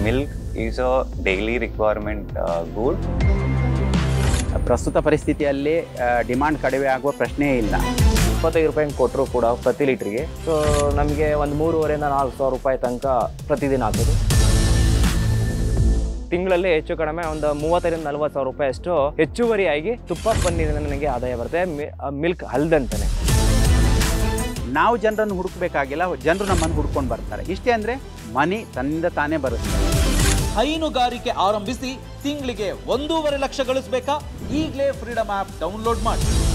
milk is a daily requirement uh, good. ಪ್ರಸ್ತುತ ಪರಿಸ್ಥಿತಿಯಲ್ಲಿ demand ಕಡಿಮೆ ಆಗುವ ಪ್ರಶ್ನೆಯೇ ಇಲ್ಲ ಇಪ್ಪತ್ತೈದು ರೂಪಾಯಿ ಕೊಟ್ಟರು ಕೂಡ ಪ್ರತಿ ಲೀಟ್ರಿಗೆ ಸೊ ನಮಗೆ ಒಂದು ಮೂರುವರೆಯಿಂದ ನಾಲ್ಕು ಸಾವಿರ ರೂಪಾಯಿ ತನಕ ಪ್ರತಿದಿನ ಆಗ್ಬೋದು ತಿಂಗಳಲ್ಲಿ ಹೆಚ್ಚು ಕಡಿಮೆ ಒಂದು ಮೂವತ್ತರಿಂದ ನಲ್ವತ್ತು ಸಾವಿರ ರೂಪಾಯಿ ಅಷ್ಟು ಹೆಚ್ಚುವರಿಯಾಗಿ ತುಪ್ಪ ಪನ್ನೀರಿಂದ ನನಗೆ ಆದಾಯ ಬರುತ್ತೆ ಮಿಲ್ಕ್ ಹಲ್ದಂತಾನೆ ನಾವು ಜನರನ್ನು ಹುಡುಕಬೇಕಾಗಿಲ್ಲ ಜನರು ನಮ್ಮನ್ನು ಹುಡ್ಕೊಂಡು ಬರ್ತಾರೆ ಇಷ್ಟೇ ಅಂದರೆ ಮನಿ ತನ್ನಿಂದ ತಾನೇ ಬರುತ್ತೆ ಹೈನುಗಾರಿಕೆ ಆರಂಭಿಸಿ ತಿಂಗಳಿಗೆ ಒಂದೂವರೆ ಲಕ್ಷ ಗಳಿಸಬೇಕಾ ಈಗಲೇ ಫ್ರೀಡಮ್ ಆಪ್ ಡೌನ್ಲೋಡ್ ಮಾಡಿ